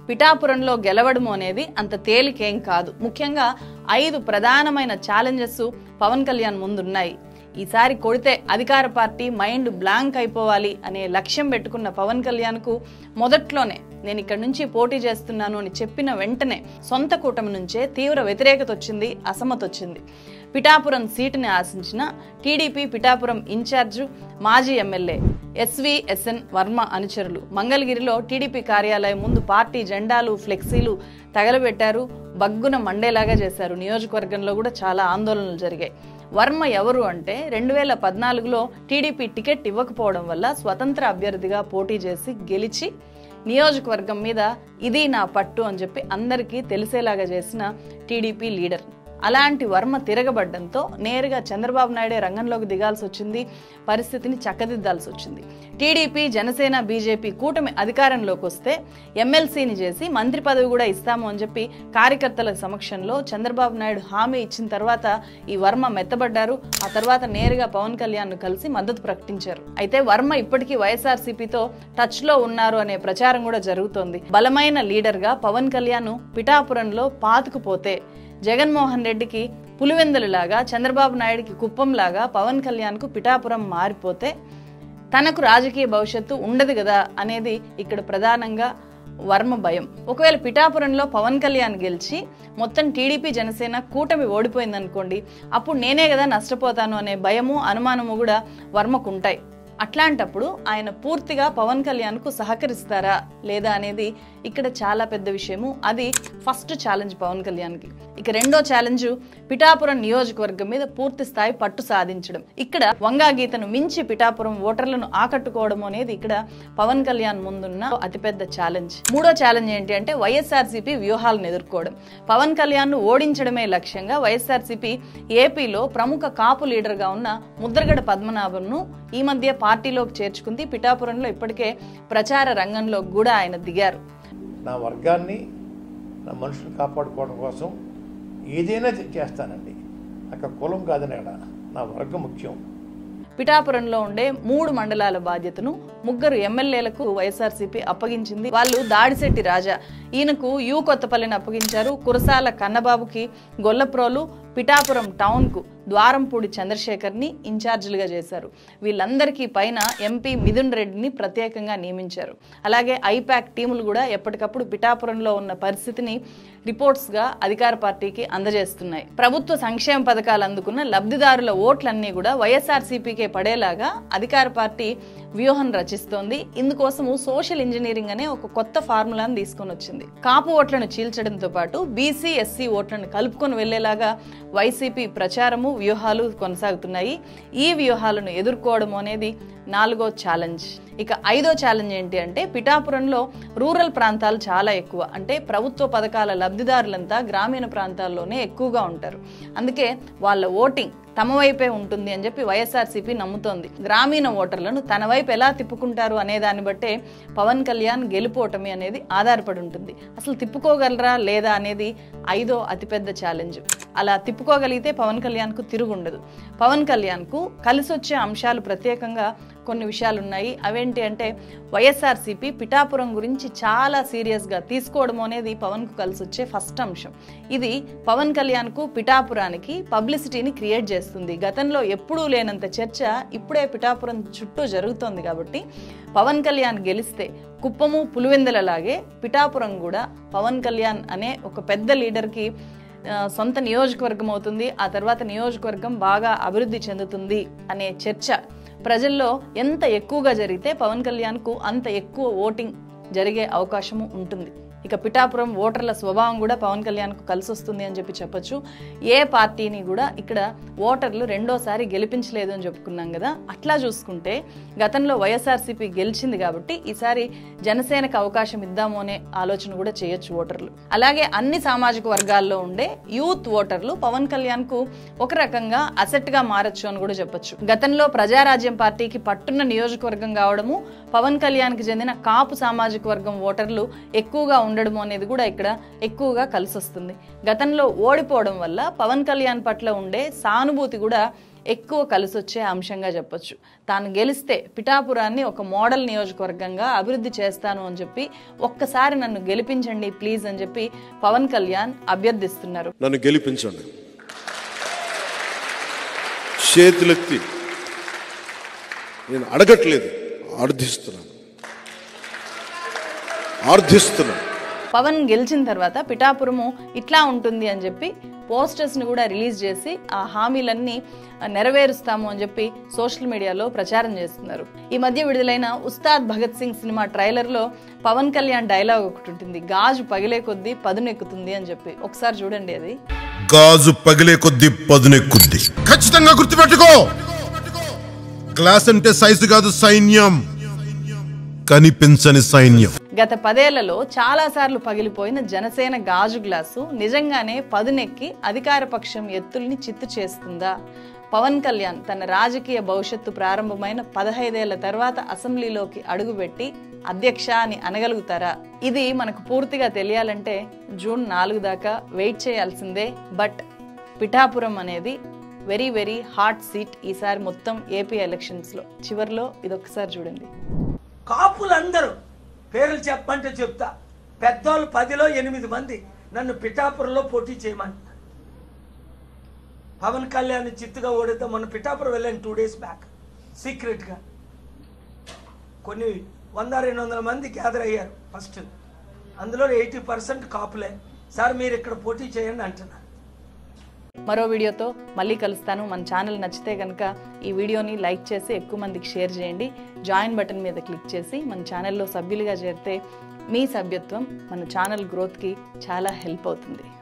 పిఠాపురంలో గెలవడం అనేది అంత తేలికేం కాదు ముఖ్యంగా ఐదు ప్రధానమైన ఛాలెంజెస్ పవన్ కళ్యాణ్ ముందున్నాయి ఈసారి కొడితే అధికార పార్టీ మైండ్ బ్లాంక్ అయిపోవాలి అనే లక్ష్యం పెట్టుకున్న పవన్ కళ్యాణ్కు మొదట్లోనే నేను ఇక్కడ నుంచి పోటీ చేస్తున్నాను అని చెప్పిన వెంటనే సొంత కూటమి నుంచే తీవ్ర వ్యతిరేకత వచ్చింది అసమ్మతి వచ్చింది పిఠాపురం సీటుని ఆశించిన టీడీపీ పిఠాపురం ఇన్ఛార్జు మాజీ ఎమ్మెల్యే ఎస్విఎస్ఎన్ వర్మ అనుచరులు మంగళగిరిలో టీడీపీ కార్యాలయం ముందు పార్టీ జెండాలు ఫ్లెక్సీలు తగలబెట్టారు బగ్గున మండేలాగా చేశారు నియోజకవర్గంలో కూడా చాలా ఆందోళనలు జరిగాయి వర్మ ఎవరు అంటే రెండు వేల పద్నాలుగులో టీడీపీ టికెట్ ఇవ్వకపోవడం వల్ల స్వతంత్ర అభ్యర్థిగా పోటీ చేసి గెలిచి నియోజకవర్గం మీద ఇది నా పట్టు అని చెప్పి అందరికీ తెలిసేలాగా చేసిన టీడీపీ లీడర్ అలాంటి వర్మ తిరగబడ్డంతో నేరుగా చంద్రబాబు నాయుడే రంగంలోకి దిగాల్సి వచ్చింది పరిస్థితిని చక్కదిద్దాల్సి వచ్చింది టీడీపీ జనసేన బీజేపీ కూటమి అధికారంలోకి వస్తే ఎమ్మెల్సీని చేసి మంత్రి పదవి కూడా ఇస్తాము అని చెప్పి కార్యకర్తల సమక్షంలో చంద్రబాబు నాయుడు హామీ ఇచ్చిన తర్వాత ఈ వర్మ మెత్తబడ్డారు ఆ తర్వాత నేరుగా పవన్ కళ్యాణ్ కలిసి మద్దతు ప్రకటించారు అయితే వర్మ ఇప్పటికీ వైఎస్ఆర్సీపీతో టచ్ లో ఉన్నారు అనే ప్రచారం కూడా జరుగుతోంది బలమైన లీడర్ గా పవన్ కళ్యాణ్ పిఠాపురంలో పాతుకుపోతే జగన్మోహన్ రెడ్డికి పులివెందులలాగా చంద్రబాబు నాయుడికి కుప్పంలాగా పవన్ కళ్యాణ్కు పిఠాపురం మారిపోతే తనకు రాజకీయ భవిష్యత్తు ఉండదు కదా అనేది ఇక్కడ ప్రధానంగా వర్మ భయం ఒకవేళ పిఠాపురంలో పవన్ కళ్యాణ్ గెలిచి మొత్తం టీడీపీ జనసేన కూటమి ఓడిపోయిందనుకోండి అప్పుడు నేనే కదా నష్టపోతాను అనే భయము అనుమానము కూడా వర్మకు ఉంటాయి అట్లాంటప్పుడు ఆయన పూర్తిగా పవన్ కళ్యాణ్కు సహకరిస్తారా లేదా అనేది ఇక్కడ చాలా పెద్ద విషయము అది ఫస్ట్ ఛాలెంజ్ పవన్ కళ్యాణ్కి ఇక రెండో ఛాలెంజ్ పిఠాపురం నియోజకవర్గం మీద పూర్తి స్థాయి పట్టు సాధించడం ఇక్కడ వంగా గీతను మించి పిఠాపురం ఓటర్లను ఆకట్టుకోవడం అనేది ఇక్కడ పవన్ కళ్యాణ్ ముందున్న అతిపెద్ద ఛాలెంజ్ మూడో ఛాలెంజ్ ఏంటి అంటే వైఎస్ఆర్సీపీ వ్యూహాలను ఎదుర్కోవడం పవన్ కళ్యాణ్ ను ఓడించడమే లక్ష్యంగా వైఎస్ఆర్సీపీ ఏపీలో ప్రముఖ కాపు లీడర్గా ఉన్న ముద్రగడ పద్మనాభంను ఈ మధ్య పార్టీలోకి చేర్చుకుంది పిఠాపురంలో ఇప్పటికే ప్రచార రంగంలో కూడా ఆయన దిగారు నా వర్గాన్ని నా మనుషులు కాపాడుకోవడం కోసం ఏదైనా చే- చేస్తానండి అక్కడ కులం కాదని అక్కడ నా వర్గం ముఖ్యం పిఠాపురంలో ఉండే మూడు మండలాల బాధ్యతను ముగ్గురు ఎమ్మెల్యేలకు వైఎస్ఆర్సీపీ అప్పగించింది వాళ్ళు దాడిశెట్టి రాజా ఈయనకు యు కొత్తపల్లిని అప్పగించారు కురసాల కన్నబాబుకి గొల్లప్రోలు పిఠాపురం టౌన్కు ద్వారంపూడి చంద్రశేఖర్ని ఇన్ఛార్జీలుగా చేశారు వీళ్ళందరికీ పైన ఎంపీ మిథున్ రెడ్డిని ప్రత్యేకంగా నియమించారు అలాగే ఐపాక్ టీములు కూడా ఎప్పటికప్పుడు పిఠాపురంలో ఉన్న పరిస్థితిని రిపోర్ట్స్గా అధికార పార్టీకి అందజేస్తున్నాయి ప్రభుత్వ సంక్షేమ పథకాలు అందుకున్న లబ్ధిదారుల ఓట్లన్నీ కూడా వైఎస్ఆర్సీపీకే పడేలాగా అధికార పార్టీ వ్యూహం రచిస్తోంది ఇందుకోసము సోషల్ ఇంజనీరింగ్ అనే ఒక కొత్త ఫార్ములాను తీసుకొని వచ్చింది కాపు ఓట్లను చీల్చడంతో పాటు బీసీ ఎస్సీ ఓట్లను కలుపుకొని వెళ్లేలాగా వైసీపీ ప్రచారము వ్యూహాలు కొనసాగుతున్నాయి ఈ వ్యూహాలను ఎదుర్కోవడం అనేది నాలుగో ఛాలెంజ్ ఇక ఐదో ఛాలెంజ్ ఏంటి అంటే పిఠాపురంలో రూరల్ ప్రాంతాలు చాలా ఎక్కువ అంటే ప్రభుత్వ పథకాల లబ్ధిదారులంతా గ్రామీణ ప్రాంతాల్లోనే ఎక్కువగా ఉంటారు అందుకే వాళ్ళ ఓటింగ్ తమ వైపే ఉంటుంది అని చెప్పి వైఎస్ఆర్సీపీ నమ్ముతోంది గ్రామీణ ఓటర్లను తన వైపు ఎలా తిప్పుకుంటారు అనే దాన్ని బట్టే పవన్ కళ్యాణ్ గెలుపోవటమి అనేది ఆధారపడి ఉంటుంది అసలు తిప్పుకోగలరా లేదా అనేది ఐదో అతిపెద్ద ఛాలెంజ్ అలా తిప్పుకోగలిగితే పవన్ కళ్యాణ్కు తిరుగుండదు పవన్ కళ్యాణ్కు కలిసి వచ్చే అంశాలు ప్రత్యేకంగా కొన్ని విషయాలు ఉన్నాయి అవేంటి అంటే వైఎస్ఆర్సీపీ పిఠాపురం గురించి చాలా సీరియస్గా తీసుకోవడం అనేది పవన్కు కలిసి వచ్చే ఫస్ట్ అంశం ఇది పవన్ కళ్యాణ్కు పిఠాపురానికి పబ్లిసిటీని క్రియేట్ చేస్తుంది గతంలో ఎప్పుడూ లేనంత చర్చ ఇప్పుడే పిఠాపురం చుట్టూ జరుగుతోంది కాబట్టి పవన్ కళ్యాణ్ గెలిస్తే కుప్పము పులివెందులలాగే పిఠాపురం కూడా పవన్ కళ్యాణ్ అనే ఒక పెద్ద లీడర్కి ఆ, సొంత నియోజకవర్గం అవుతుంది ఆ తర్వాత నియోజకవర్గం బాగా అభివృద్ధి చెందుతుంది అనే చర్చ ప్రజల్లో ఎంత ఎక్కువగా జరిగితే పవన్ కళ్యాణ్కు అంత ఎక్కువ ఓటింగ్ జరిగే అవకాశము ఉంటుంది ఇక పిఠాపురం ఓటర్ల స్వభావం కూడా పవన్ కళ్యాణ్కు కలిసి వస్తుంది అని చెప్పి చెప్పొచ్చు ఏ పార్టీని కూడా ఇక్కడ ఓటర్లు రెండోసారి గెలిపించలేదు అని చెప్పుకున్నాం కదా అట్లా చూసుకుంటే గతంలో వైఎస్ఆర్సీపీ గెలిచింది కాబట్టి ఈసారి జనసేనకు అవకాశం ఇద్దాము అనే ఆలోచన కూడా చేయొచ్చు ఓటర్లు అలాగే అన్ని సామాజిక వర్గాల్లో ఉండే యూత్ ఓటర్లు పవన్ కళ్యాణ్కు ఒక రకంగా అసెట్గా మారచ్చు అని కూడా చెప్పొచ్చు గతంలో ప్రజారాజ్యం పార్టీకి పట్టున్న నియోజకవర్గం కావడము పవన్ కళ్యాణ్కి చెందిన కాపు సామాజిక వర్గం ఓటర్లు ఎక్కువగా ఉండడము అనేది కూడా ఇక్కడ ఎక్కువగా కలిసి వస్తుంది గతంలో ఓడిపోవడం వల్ల పవన్ కళ్యాణ్ పట్ల ఉండే సానుభూతి కూడా ఎక్కువ కలిసొచ్చే అంశంగా చెప్పొచ్చు తాను గెలిస్తే పిఠాపురాన్ని ఒక మోడల్ నియోజకవర్గంగా అభివృద్ధి చేస్తాను అని చెప్పి ఒక్కసారి నన్ను గెలిపించండి ప్లీజ్ అని చెప్పి పవన్ కళ్యాణ్ అభ్యర్థిస్తున్నారు నన్ను గెలిపించండి చేతులెత్తి నేను అడగట్లేదు ఆర్థిస్తున్నాను ఆర్థిస్తున్నాను పవన్ గెలిచిన తర్వాత పిఠాపురము ఇట్లా ఉంటుంది అని చెప్పి పోస్టర్స్ని కూడా రిలీజ్ చేసి ఆ హామీలన్నీ నెరవేరుస్తాము అని చెప్పి సోషల్ మీడియాలో ప్రచారం చేస్తున్నారు ఈ మధ్య విడుదలైన ఉస్తాద్ భగత్ సింగ్ సినిమా ట్రైలర్లో పవన్ కళ్యాణ్ డైలాగ్ ఒకటి ఉంటుంది గాజు పగిలే కొద్దీ పదునెక్కుతుంది అని చెప్పి ఒకసారి చూడండి అది గాజు పగిలే కొద్ది పదునెక్కుద్ది ఖచ్చితంగా గుర్తుపెట్టుకో గ్లాస్ అంటే సైజు కాదు సైన్యం కనిపించని సైన్యం గత పదేళ్లలో చాలాసార్లు పగిలిపోయిన జనసేన గాజు గ్లాసు నిజంగానే పదునెక్కి అధికార పక్షం ఎత్తుల్ని చిత్తు చేస్తుందా పవన్ కళ్యాణ్ తన రాజకీయ భవిష్యత్తు ప్రారంభమైన పదహైదేళ్ల తర్వాత అసెంబ్లీలోకి అడుగుపెట్టి అధ్యక్ష అని అనగలుగుతారా ఇది మనకు పూర్తిగా తెలియాలంటే జూన్ నాలుగు దాకా వెయిట్ చేయాల్సిందే బట్ పిఠాపురం అనేది వెరీ వెరీ హాట్ సీట్ ఈసారి మొత్తం ఏపీ ఎలక్షన్స్లో చివరిలో ఇదొక్కసారి చూడండి కాపులందరూ పేర్లు చెప్పమంటే చెప్తా పెద్దోళ్ళు పదిలో ఎనిమిది మంది నన్ను పిఠాపురంలో పోటీ చేయమని పవన్ కళ్యాణ్ చిత్తుగా ఓడిద్దాం మొన్న పిఠాపురం వెళ్ళాను టూ డేస్ బ్యాక్ సీక్రెట్గా కొన్ని వంద రెండు వందల మంది గ్యాదర్ అయ్యారు ఫస్ట్ అందులో ఎయిటీ పర్సెంట్ కాపులే సార్ మీరు ఇక్కడ పోటీ చేయండి అంటున్నారు మరో వీడియోతో మళ్ళీ కలుస్తాను మన ఛానల్ నచ్చితే కనుక ఈ వీడియోని లైక్ చేసి ఎక్కువ మందికి షేర్ చేయండి జాయిన్ బటన్ మీద క్లిక్ చేసి మన ఛానల్లో సభ్యులుగా చేరితే మీ సభ్యత్వం మన ఛానల్ గ్రోత్కి చాలా హెల్ప్ అవుతుంది